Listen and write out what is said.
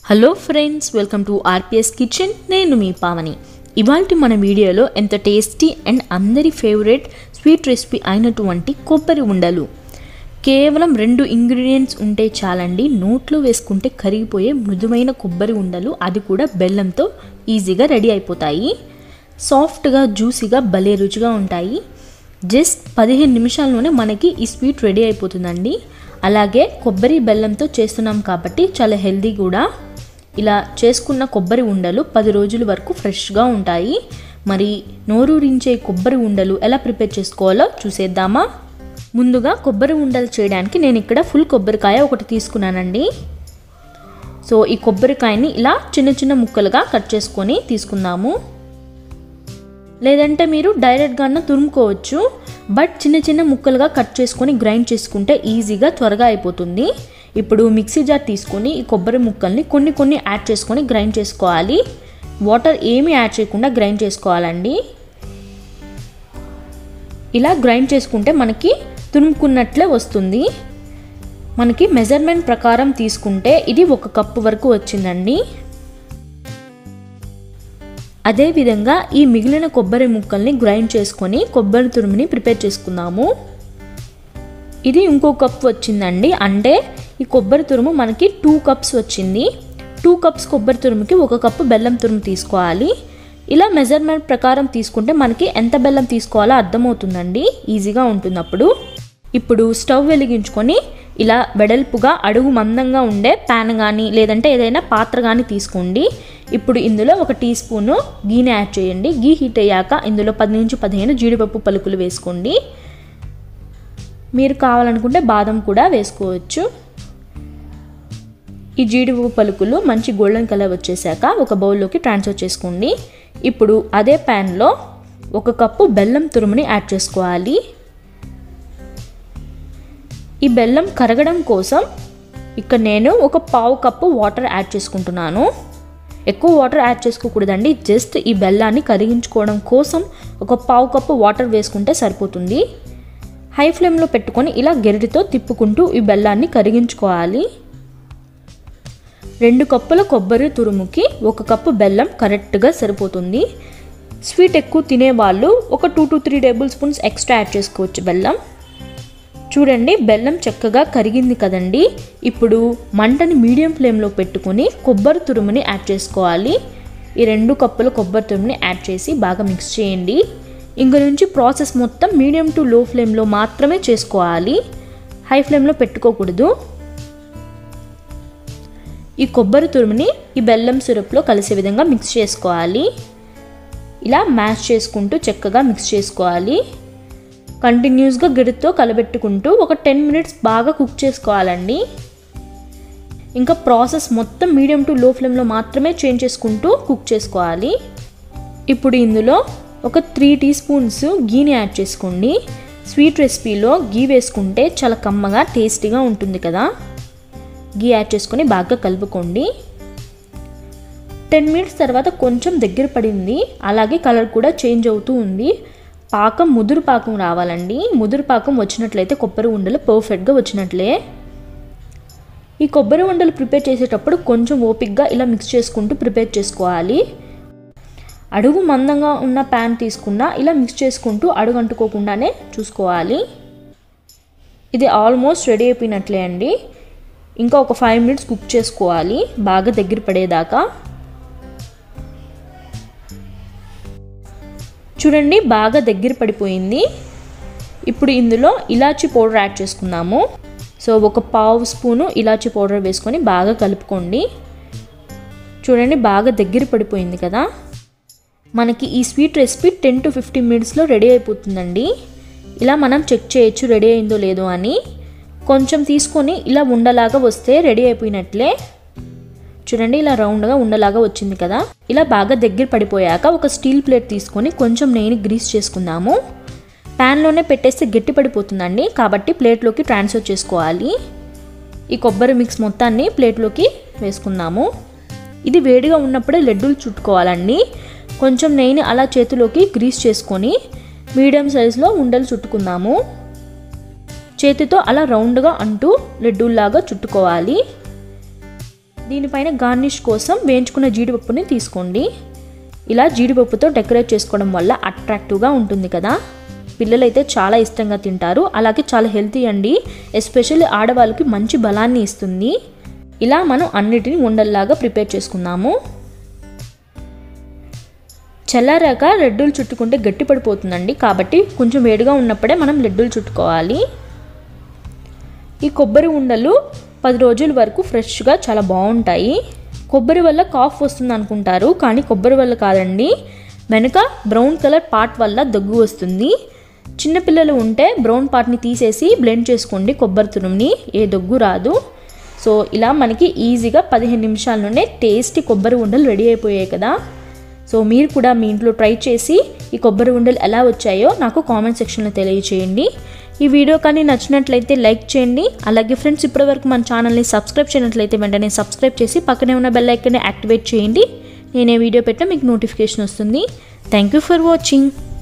hello friends welcome to RPS kitchen నేను మీ పావని ఇవాళ మన వీడియోలో ఎంత టేస్టీ అండ్ అందరి ఫేవరెట్ స్వీట్ రెసిపీ అయినటువంటి కొబ్బరి ఉండలు కేవలం రెండు ఇంగ్రీడియంట్స్ ఉంటే చాలండి నోట్లో వేసుకుంటే కరిగిపోయే మృదువైన కొబ్బరి ఉండలు అది కూడా బెల్లంతో ఈజీగా రెడీ అయిపోతాయి సాఫ్ట్గా జ్యూసీగా భలే రుచిగా ఉంటాయి జస్ట్ పదిహేను నిమిషాల్లోనే మనకి ఈ స్వీట్ రెడీ అయిపోతుందండి అలాగే కొబ్బరి బెల్లంతో చేస్తున్నాం కాబట్టి చాలా హెల్దీ కూడా ఇలా చేసుకున్న కొబ్బరి ఉండలు పది రోజుల వరకు ఫ్రెష్గా ఉంటాయి మరి నోరూరించే కొబ్బరి ఉండలు ఎలా ప్రిపేర్ చేసుకోవాలో చూసేద్దామా ముందుగా కొబ్బరి ఉండలు చేయడానికి నేను ఇక్కడ ఫుల్ కొబ్బరికాయ ఒకటి తీసుకున్నానండి సో ఈ కొబ్బరికాయని ఇలా చిన్న చిన్న ముక్కలుగా కట్ చేసుకొని తీసుకుందాము లేదంటే మీరు డైరెక్ట్గా తురుముకోవచ్చు బట్ చిన్న చిన్న ముక్కలుగా కట్ చేసుకొని గ్రైండ్ చేసుకుంటే ఈజీగా త్వరగా అయిపోతుంది ఇప్పుడు మిక్సీ జార్ తీసుకొని ఈ కొబ్బరి ముక్కల్ని కొన్ని కొన్ని యాడ్ చేసుకొని గ్రైండ్ చేసుకోవాలి వాటర్ ఏమీ యాడ్ చేయకుండా గ్రైండ్ చేసుకోవాలండి ఇలా గ్రైండ్ చేసుకుంటే మనకి తురుముకున్నట్లే వస్తుంది మనకి మెజర్మెంట్ ప్రకారం తీసుకుంటే ఇది ఒక కప్పు వరకు వచ్చిందండి అదేవిధంగా ఈ మిగిలిన కొబ్బరి ముక్కల్ని గ్రైండ్ చేసుకొని కొబ్బరి తురుముని ప్రిపేర్ చేసుకుందాము ఇది ఇంకో కప్ వచ్చిందండి అంటే ఈ కొబ్బరి తురుము మనకి టూ కప్స్ వచ్చింది టూ కప్స్ కొబ్బరి తురుముకి ఒక కప్పు బెల్లం తురుము తీసుకోవాలి ఇలా మెజర్మెంట్ ప్రకారం తీసుకుంటే మనకి ఎంత బెల్లం తీసుకోవాలో అర్థమవుతుందండి ఈజీగా ఉంటుంది అప్పుడు ఇప్పుడు స్టవ్ వెలిగించుకొని ఇలా వెడల్పుగా అడుగు మందంగా ఉండే ప్యాన్ కానీ లేదంటే ఏదైనా పాత్ర కానీ తీసుకోండి ఇప్పుడు ఇందులో ఒక టీ స్పూను గీని యాడ్ చేయండి గీ హీట్ అయ్యాక ఇందులో పది నుంచి పదిహేను జీడిపప్పు పలుకులు వేసుకోండి మీరు కావాలనుకుంటే బాదం కూడా వేసుకోవచ్చు ఈ జీడిపప్పు పలుకులు మంచి గోల్డెన్ కలర్ వచ్చేసాక ఒక బౌల్లోకి ట్రాన్స్ఫర్ చేసుకోండి ఇప్పుడు అదే ప్యాన్లో ఒక కప్పు బెల్లం తురుముని యాడ్ చేసుకోవాలి ఈ బెల్లం కరగడం కోసం ఇక్కడ నేను ఒక పావు కప్పు వాటర్ యాడ్ చేసుకుంటున్నాను ఎక్కువ వాటర్ యాడ్ చేసుకోకూడదండి జస్ట్ ఈ బెల్లాన్ని కరిగించుకోవడం కోసం ఒక పావు కప్పు వాటర్ వేసుకుంటే సరిపోతుంది హై ఫ్లేమ్లో పెట్టుకొని ఇలా గెరిటితో తిప్పుకుంటూ ఈ బెల్లాన్ని కరిగించుకోవాలి రెండు కప్పుల కొబ్బరి తురుముకి ఒక కప్పు బెల్లం కరెక్ట్గా సరిపోతుంది స్వీట్ ఎక్కువ తినేవాళ్ళు ఒక two to three tablespoons extra add చేసుకోవచ్చు బెల్లం చూడండి బెల్లం చక్కగా కరిగింది కదండి ఇప్పుడు మంటని మీడియం ఫ్లేమ్లో పెట్టుకొని కొబ్బరి తురుముని యాడ్ చేసుకోవాలి ఈ రెండు కప్పుల కొబ్బరి తురుముని యాడ్ చేసి బాగా మిక్స్ చేయండి ఇంక నుంచి ప్రాసెస్ మొత్తం మీడియం టు లో ఫ్లేమ్లో మాత్రమే చేసుకోవాలి హై ఫ్లేమ్లో పెట్టుకోకూడదు ఈ కొబ్బరి తురుముని ఈ బెల్లం సిరప్లో కలిసే విధంగా మిక్స్ చేసుకోవాలి ఇలా మ్యాష్ చేసుకుంటూ చక్కగా మిక్స్ చేసుకోవాలి కంటిన్యూస్గా గిడితో కలబెట్టుకుంటూ ఒక టెన్ మినిట్స్ బాగా కుక్ చేసుకోవాలండి ఇంకా ప్రాసెస్ మొత్తం మీడియం టు లో ఫ్లేమ్లో మాత్రమే చేంజ్ చేసుకుంటూ కుక్ చేసుకోవాలి ఇప్పుడు ఇందులో ఒక త్రీ టీ స్పూన్స్ గీని యాడ్ చేసుకోండి స్వీట్ రెసిపీలో గీ వేసుకుంటే చాలా కమ్మగా టేస్టీగా ఉంటుంది కదా గీ యాడ్ చేసుకొని బాగా కలుపుకోండి టెన్ మినిట్స్ తర్వాత కొంచెం దగ్గర పడింది అలాగే కలర్ కూడా చేంజ్ అవుతూ ఉంది పాకం ముదురు పాకం రావాలండి ముదురు పాకం వచ్చినట్లయితే కొబ్బరి ఉండలు పర్ఫెక్ట్గా వచ్చినట్లే ఈ కొబ్బరి ఉండలు ప్రిపేర్ చేసేటప్పుడు కొంచెం ఓపిక్గా ఇలా మిక్స్ చేసుకుంటూ ప్రిపేర్ చేసుకోవాలి అడుగు మందంగా ఉన్న ప్యాన్ తీసుకున్న ఇలా మిక్స్ చేసుకుంటూ అడుగు అంటుకోకుండానే చూసుకోవాలి ఇది ఆల్మోస్ట్ రెడీ అయిపోయినట్లే అండి ఇంకా ఒక ఫైవ్ మినిట్స్ కుక్ చేసుకోవాలి బాగా దగ్గర పడేదాకా చూడండి బాగా దగ్గర పడిపోయింది ఇప్పుడు ఇందులో ఇలాచీ పౌడర్ యాడ్ చేసుకుందాము సో ఒక పావు స్పూను ఇలాచీ పౌడర్ వేసుకొని బాగా కలుపుకోండి చూడండి బాగా దగ్గర పడిపోయింది కదా మనకి ఈ sweet recipe ten to fifteen మినిట్స్లో రెడీ అయిపోతుందండి ఇలా మనం చెక్ చేయొచ్చు రెడీ అయిందో లేదో అని కొంచెం తీసుకొని ఇలా ఉండలాగా వస్తే రెడీ అయిపోయినట్లే చూడండి ఇలా రౌండ్గా ఉండలాగా వచ్చింది కదా ఇలా బాగా దగ్గర పడిపోయాక ఒక స్టీల్ ప్లేట్ తీసుకొని కొంచెం నెయ్యిని గ్రీస్ చేసుకుందాము ప్యాన్లోనే పెట్టేస్తే గట్టి పడిపోతుందండి కాబట్టి ప్లేట్లోకి ట్రాన్స్ఫర్ చేసుకోవాలి ఈ కొబ్బరి మిక్స్ మొత్తాన్ని ప్లేట్లోకి వేసుకుందాము ఇది వేడిగా ఉన్నప్పుడే లడ్డూలు చుట్టుకోవాలండి కొంచెం నెయ్యిని అలా చేతిలోకి గ్రీస్ చేసుకొని మీడియం సైజులో ఉండలు చుట్టుకుందాము చేతితో అలా రౌండ్గా అంటూ లడ్డూల్లాగా చుట్టుకోవాలి దీనిపైన గార్నిష్ కోసం వేయించుకున్న జీడిపప్పుని తీసుకోండి ఇలా జీడిపప్పుతో డెకరేట్ చేసుకోవడం వల్ల అట్రాక్టివ్గా ఉంటుంది కదా పిల్లలైతే చాలా ఇష్టంగా తింటారు అలాగే చాలా హెల్తీ అండి ఎస్పెషల్లీ ఆడవాళ్ళకి మంచి బలాన్ని ఇస్తుంది ఇలా మనం అన్నిటిని ఉండల్లాగా ప్రిపేర్ చేసుకుందాము చల్లారాక లడ్డూలు చుట్టుకుంటే గట్టి పడిపోతుందండి కాబట్టి కొంచెం వేడిగా ఉన్నప్పుడే మనం లడ్డూలు చుట్టుకోవాలి ఈ కొబ్బరి ఉండలు పది రోజుల వరకు ఫ్రెష్గా చాలా బాగుంటాయి కొబ్బరి వల్ల కాఫ్ వస్తుంది అనుకుంటారు కానీ కొబ్బరి వల్ల కాదండి వెనుక బ్రౌన్ కలర్ పార్ట్ వల్ల దగ్గు వస్తుంది చిన్నపిల్లలు ఉంటే బ్రౌన్ పార్ట్ని తీసేసి బ్లెండ్ చేసుకోండి కొబ్బరి తురుముని ఏ దగ్గు రాదు సో ఇలా మనకి ఈజీగా పదిహేను నిమిషాల్లోనే టేస్టీ కొబ్బరి ఉండలు రెడీ అయిపోయాయి కదా సో మీరు కూడా మీ ఇంట్లో ట్రై చేసి ఈ కొబ్బరి ఉండలు ఎలా వచ్చాయో నాకు కామెంట్ సెక్షన్లో తెలియచేయండి ఈ వీడియో కానీ నచ్చినట్లయితే లైక్ చేయండి అలాగే ఫ్రెండ్స్ ఇప్పటివరకు మన ఛానల్ని సబ్స్క్రైబ్ చేయనట్లయితే వెంటనే సబ్స్క్రైబ్ చేసి పక్కనే ఉన్న బెల్ ఐకన్ని యాక్టివేట్ చేయండి నేనే వీడియో పెట్టినా మీకు నోటిఫికేషన్ వస్తుంది థ్యాంక్ యూ ఫర్ వాచింగ్